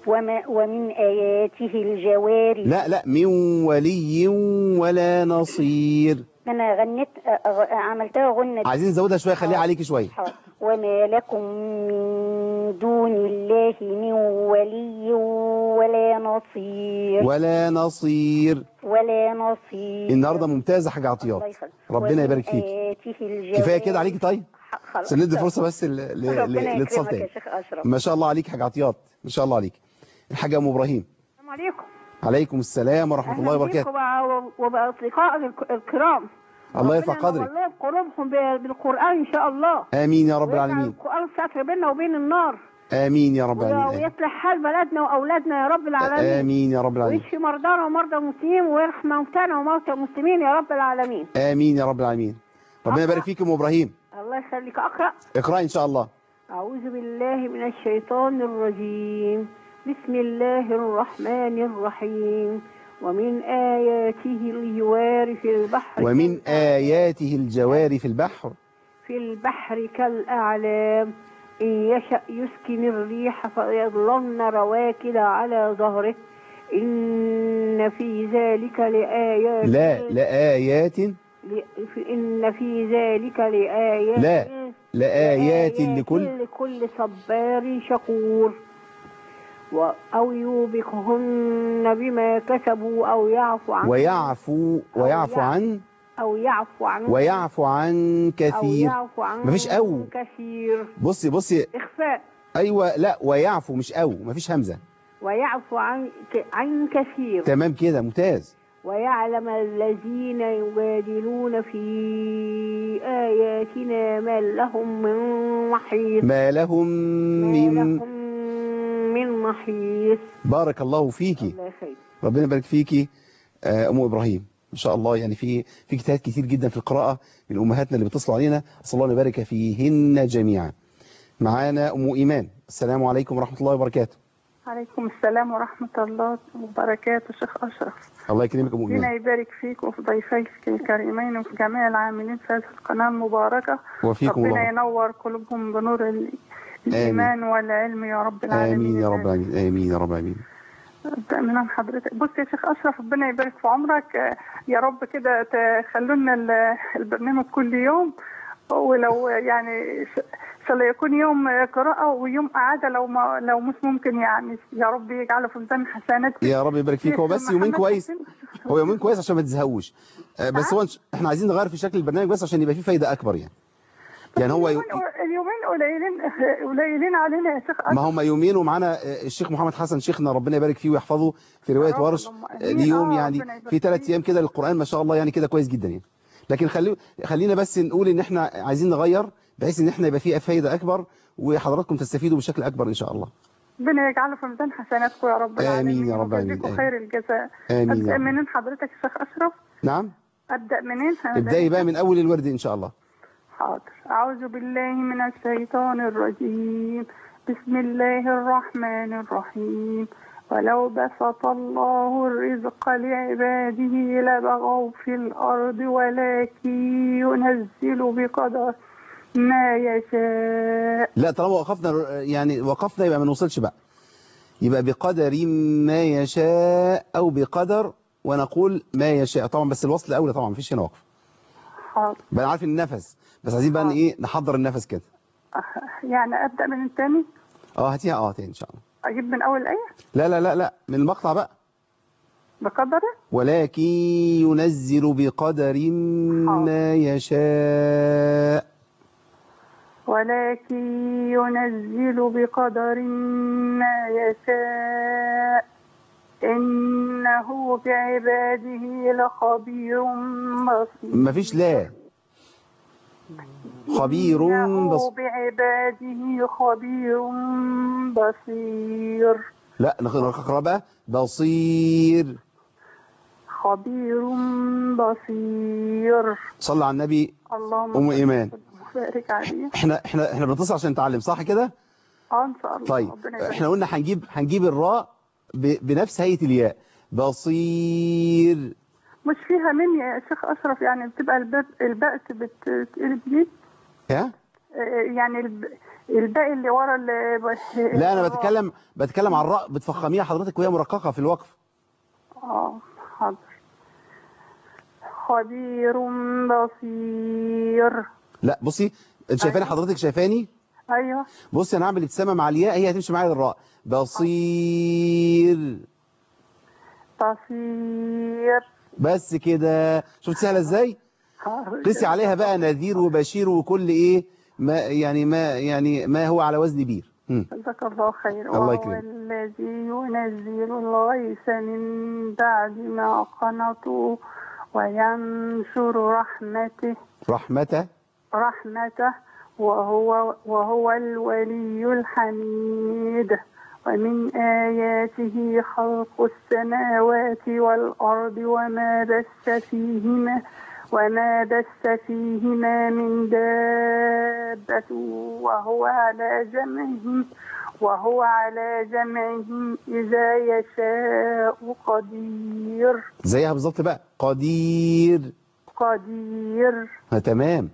وما ومن آياته الجواري لا لا من ولي ولا نصير أنا غنيت أ- أ- عملتها غنة عايزين نزودها شوية خليها عليكي شوية حاضر. وما لكم من دون الله من ولي ولا نصير ولا نصير ولا نصير النهارده ممتازة حاجة عطيات الله يخليك. ربنا ومن يبارك فيك آياته الجواري كفاية كده عليكي طيب خلاص. عشان ندي فرصة بس ل- ل- ربنا ل- لاتصال يكرمك يا تاني شيخ أشرف ما شاء الله عليك حاجة عطيات ما شاء الله عليك الحاجة أم إبراهيم السلام عليكم عليكم السلام ورحمة الله وبركاته وبأصدقاء الكرام الله يرفع ربنا قدرك ينور قلوبهم ب- بالقرآن إن شاء الله آمين يا رب ويجعل العالمين القرآن ستر بيننا وبين النار آمين يا رب العالمين ويصلح حال بلدنا وأولادنا يا رب العالمين آمين يا رب العالمين ويشفي مرضانا ومرضى المسلمين ويرحم موتانا وموتى المسلمين يا رب العالمين آمين يا رب العالمين ربنا يبارك فيك يا أم إبراهيم الله يخليك أقرأ اقرأي إن شاء الله أعوذ بالله من الشيطان الرجيم بسم الله الرحمن الرحيم ومن آياته الجوار في البحر ومن آياته الجوار في البحر في البحر كالأعلام إن يشأ يسكن الريح فيظللن رواكد على ظهره إن في ذلك لآيات لا لآيات ل- إن في ذلك لآيات لا لآيات لكل لكل صبار شكور و- أو يوبقهن بما كسبوا أو يعفو عن ويعفو ويعفو يعفو. عن أو يعفو عن ويعفو عن أو كثير يعفو عن مفيش أو كثير بصي بصي إخفاء أيوة لا ويعفو مش أو مفيش همزة ويعفو عن ك- عن كثير تمام كده ممتاز ويعلم الذين يجادلون في آياتنا ما لهم من محيص ما لهم ما من لهم من محيص بارك الله فيكي الله يخير ربنا يبارك فيكي آه، أم إبراهيم إن شاء الله يعني في في اجتهاد كتير جدا في القراءة من أمهاتنا اللي بيتصلوا علينا أسأل الله أن يبارك فيهن جميعا معانا أم إيمان السلام عليكم ورحمة الله وبركاته عليكم السلام ورحمة الله وبركاته شيخ أشرف الله يكرمك أم ربنا إيمان يبارك فيك وفي ضيفيك الكريمين وفي جميع العاملين في هذه القناة المباركة وفيكم ربنا الله ينور قلوبهم بنور ال- الإيمان والعلم يا رب العالمين آمين يا رب العالمين آمين يا رب العالمين أبدأ من حضرتك بص يا شيخ أشرف ربنا يبارك في عمرك آه، يا رب كده تخلونا ال- البرنامج كل يوم ولو يعني ش- سيكون يوم قراءة ويوم إعادة لو ما لو مش ممكن يعني يا رب يجعله في ميزان حسنات يا رب يبارك فيك هو بس يومين محمد كويس حسين. هو يومين كويس عشان ما تزهقوش آه، بس هو احنا عايزين نغير في شكل البرنامج بس عشان يبقى فيه فايدة أكبر يعني يعني هو يو... اليومين قليلين قليلين علينا يا شيخ ما هم يومين ومعانا آه، الشيخ محمد حسن شيخنا ربنا يبارك فيه ويحفظه في رواية ورش آه، ليوم يعني في ثلاث أيام كده للقرآن ما شاء الله يعني كده كويس جدا يعني لكن خلي خلينا بس نقول ان احنا عايزين نغير بحيث ان احنا يبقى فيه فايدة أكبر وحضراتكم تستفيدوا بشكل أكبر إن شاء الله ربنا يجعله في ميزان حسناتكم يا رب العالمين آمين يا رب العالمين ويجزيكم آمين. خير الجزاء آمين يا أبدأ رب. منين حضرتك يا شيخ أشرف نعم أبدأ منين ابدأي بقى من أول الورد إن شاء الله حاضر أعوذ بالله من الشيطان الرجيم بسم الله الرحمن الرحيم ولو بسط الله الرزق لعباده لبغوا في الأرض ولكن ينزل بقدر ما يشاء لا طالما وقفنا يعني وقفنا يبقى ما نوصلش بقى يبقى بقدر ما يشاء أو بقدر ونقول ما يشاء طبعا بس الوصل أولى طبعا مفيش هنا وقف حاضر بقى عارف النفس بس عايزين بقى ايه نحضر النفس كده يعني أبدأ من الثاني اه هاتيها اه تاني ان شاء الله أجيب من أول آية لا لا لا لا من المقطع بقى بقدر ولكن ينزل بقدر ما يشاء ولكن ينزل بقدر ما يشاء إنه بعباده لخبير بصير مفيش لا خبير إنه بص بعباده خبير بصير لا نقرا بقى بصير خبير بصير صلى على النبي اللهم ام صل ايمان وبارك عليه احنا احنا احنا بنتصل عشان نتعلم صح كده اه ان شاء الله طيب ربنا يبارك. احنا قلنا هنجيب هنجيب الراء ب- بنفس هيئه الياء بصير مش فيها من يا شيخ اشرف يعني بتبقى الباء الباء بتتقلب دي ها آه، يعني الب- الباقي اللي ورا اللي لا انا بتكلم بتكلم عن الراء بتفخميها حضرتك وهي مرققه في الوقف اه حاضر خبير بصير لا بصي انت شايفاني حضرتك شايفاني ايوه بصي انا هعمل ابتسامه مع الياء هي هتمشي معايا للراء بصير بصير بس كده شفت سهله ازاي قسي عليها بقى نذير وبشير وكل ايه ما يعني ما يعني ما هو على وزن بير مم. جزاك الله خير الله وهو يكرمك. الذي ينزل الغيث من بعد ما قنطوا وينشر رحمته رحمته رحمته وهو وهو الولي الحميد ومن آياته خلق السماوات والأرض وما بث فيهما وما بث فيهما من دابة وهو على جمعهم وهو على جمعهم إذا يشاء قدير زيها بالظبط بقى قدير قدير ها تمام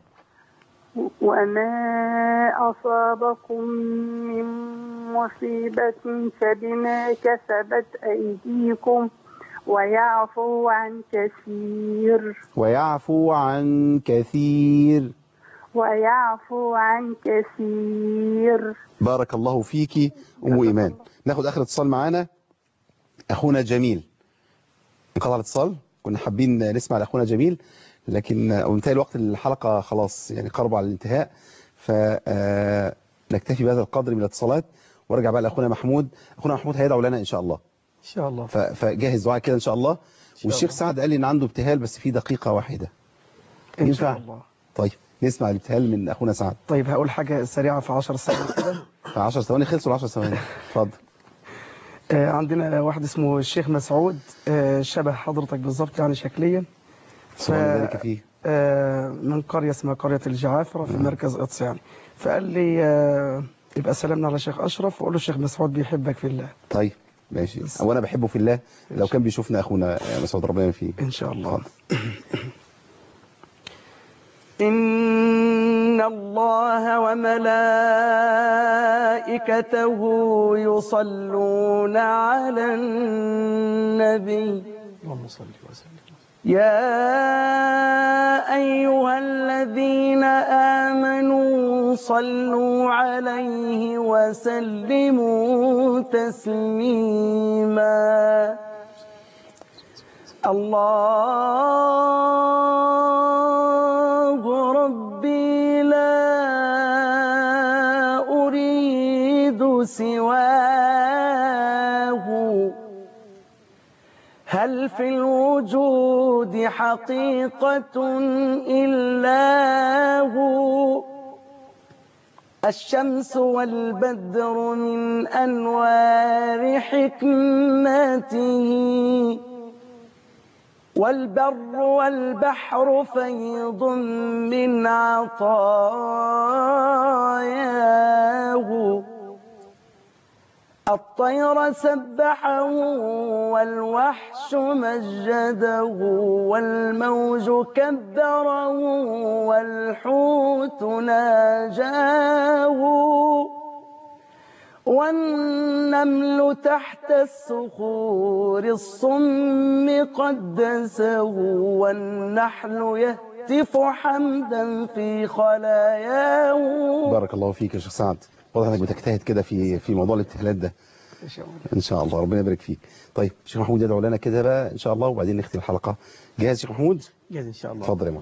وما أصابكم من مصيبة فبما كسبت أيديكم ويعفو عن كثير ويعفو عن كثير ويعفو عن كثير بارك الله فيكي ام ايمان ناخد اخر اتصال معانا اخونا جميل انقطع الاتصال كنا حابين نسمع لاخونا جميل لكن وانتهى الوقت الحلقه خلاص يعني قرب على الانتهاء فنكتفي بهذا القدر من الاتصالات وارجع بقى لاخونا محمود اخونا محمود هيدعو لنا ان شاء الله ان شاء الله ف- فجهز دعاء كده ان شاء الله والشيخ سعد قال لي ان عنده ابتهال بس في دقيقه واحده إن ينفع؟ شاء الله طيب نسمع الابتهال من اخونا سعد طيب هقول حاجة سريعة في 10 ثواني كده في 10 ثواني خلصوا ال 10 ثواني اتفضل آه، عندنا واحد اسمه الشيخ مسعود آه، شبه حضرتك بالظبط يعني شكليا سبحان ذلك فيه آه، من قرية اسمها قرية الجعافرة في مركز قدس يعني فقال لي آه، يبقى سلامنا على الشيخ أشرف وقول له الشيخ مسعود بيحبك في الله طيب ماشي وانا بحبه في الله لو كان بيشوفنا اخونا مسعود ربنا يبارك فيه ان شاء الله اتفضل. إن الله وملائكته يصلون على النبي اللهم صل وسلم يا أيها الذين آمنوا صلوا عليه وسلموا تسليما الله ربي لا أريد سواه هل في الوجود حقيقة إلا هو الشمس والبدر من أنوار حكمته والبر والبحر فيض من عطاياه الطير سبحه والوحش مجده والموج كبره والحوت ناجاه والنمل تحت الصخور الصم قدسه والنحل يهتف حمدا في خلاياه بارك الله فيك يا شيخ سعد واضح انك بتجتهد كده في في موضوع الابتهالات ده إن شاء الله ان شاء الله ربنا يبارك فيك طيب شيخ محمود يدعو لنا كده بقى ان شاء الله وبعدين نختم الحلقه جاهز شيخ محمود جاهز إن شاء الله اتفضل يا معلم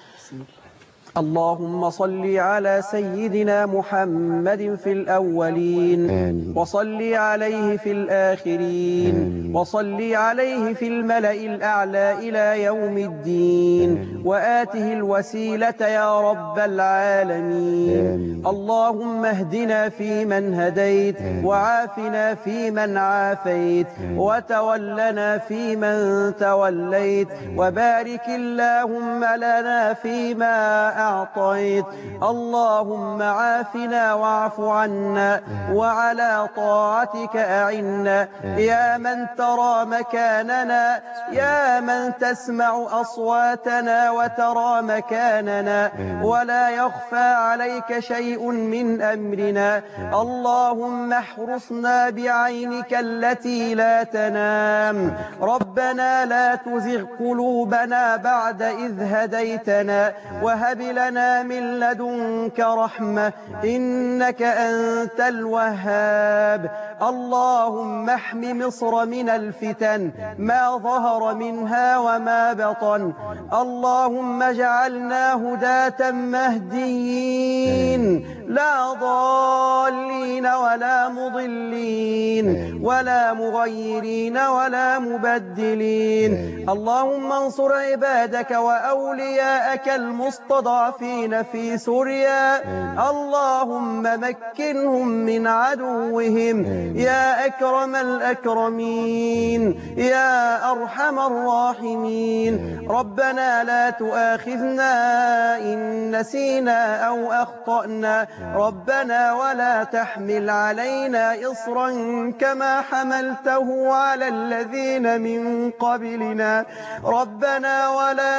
اللهم صل على سيدنا محمد في الأولين آمين. وصل عليه في الآخرين آمين. وصل عليه في الملأ الأعلى إلى يوم الدين وآته الوسيلة يا رب العالمين آمين. اللهم اهدنا فيمن هديت آمين. وعافنا فيمن عافيت وتولنا فيمن توليت وبارك اللهم لنا فيما أعطيت اللهم عافنا واعف عنا وعلى طاعتك أعنا يا من ترى مكاننا يا من تسمع أصواتنا وترى مكاننا ولا يخفى عليك شيء من أمرنا اللهم احرسنا بعينك التي لا تنام ربنا لا تزغ قلوبنا بعد إذ هديتنا وهب لنا من لدنك رحمة إنك أنت الوهاب اللهم احم مصر من الفتن ما ظهر منها وما بطن اللهم اجعلنا هداة مهديين لا ضالين ولا مضلين ولا مغيرين ولا مبدلين اللهم انصر عبادك وأولياءك المستضعفين في سوريا اللهم مكنهم من عدوهم يا أكرم الأكرمين يا أرحم الراحمين ربنا لا تؤاخذنا إن نسينا أو أخطأنا ربنا ولا تحمل علينا إصرا كما حملته على الذين من قبلنا ربنا ولا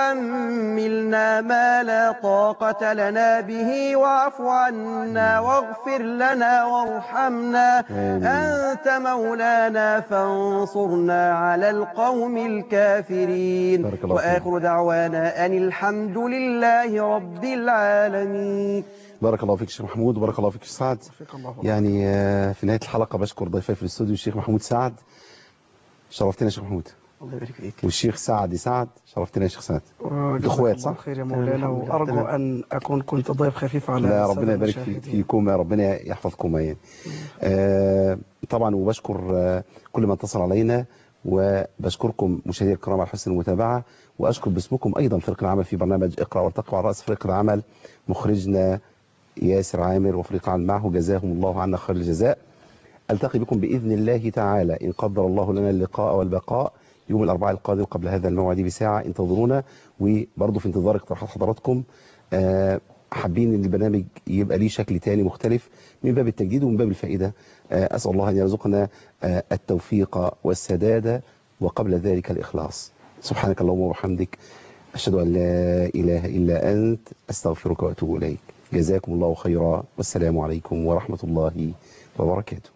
تحملنا ما لا طاقة لنا به واعف عنا واغفر لنا وارحمنا أنت مولانا فانصرنا على القوم الكافرين بارك الله فيك. وآخر دعوانا أن الحمد لله رب العالمين بارك الله فيك شيخ محمود وبارك الله فيك شيخ سعد يعني آه، في نهاية الحلقة بشكر ضيفي في الاستوديو الشيخ محمود سعد شرفتنا يا شيخ محمود الله يبارك فيك والشيخ سعد سعد شرفتنا يا شيخ سعد وجزاك اخوات الله صح؟ خير يا مولانا وارجو تمام. ان اكون كنت ضيف خفيف على لا السادة ربنا يبارك في المشاهدين. فيكم يا ربنا يحفظكم يعني آه طبعا وبشكر آه كل من اتصل علينا وبشكركم مشاهدينا الكرام على حسن المتابعه واشكر باسمكم ايضا فريق العمل في برنامج اقرا وارتقى على راس فريق العمل مخرجنا ياسر عامر وفريق العمل معه جزاهم الله عنا خير الجزاء التقي بكم باذن الله تعالى ان قدر الله لنا اللقاء والبقاء يوم الاربعاء القادم قبل هذا الموعد بساعه انتظرونا وبرضه في انتظار اقتراحات حضراتكم آه حابين ان البرنامج يبقى ليه شكل تاني مختلف من باب التجديد ومن باب الفائده آه اسال الله ان يرزقنا آه التوفيق والسداد وقبل ذلك الاخلاص سبحانك اللهم وبحمدك اشهد ان لا اله الا انت استغفرك واتوب اليك جزاكم الله خيرا والسلام عليكم ورحمه الله وبركاته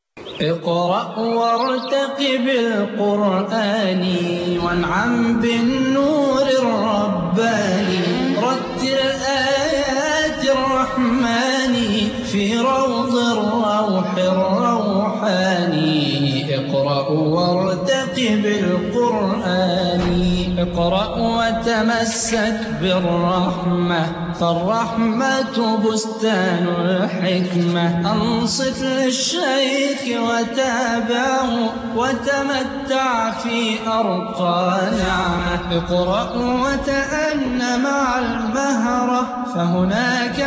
اقرأ وارتقب القرآن وانعم بالنور الرباني رتل آيات الرحمن في روض الروح الروحاني اقرأ وارتقب القرآن اقرأ وتمسك بالرحمة فالرحمة بستان الحكمة أنصت للشيخ وتابعه وتمتع في أرقى نعمة اقرأ وتأن مع المهرة فهناك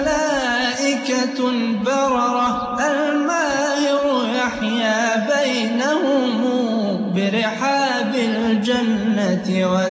ملائكة بررة الماهر يحيا بينهم برحاب الجنة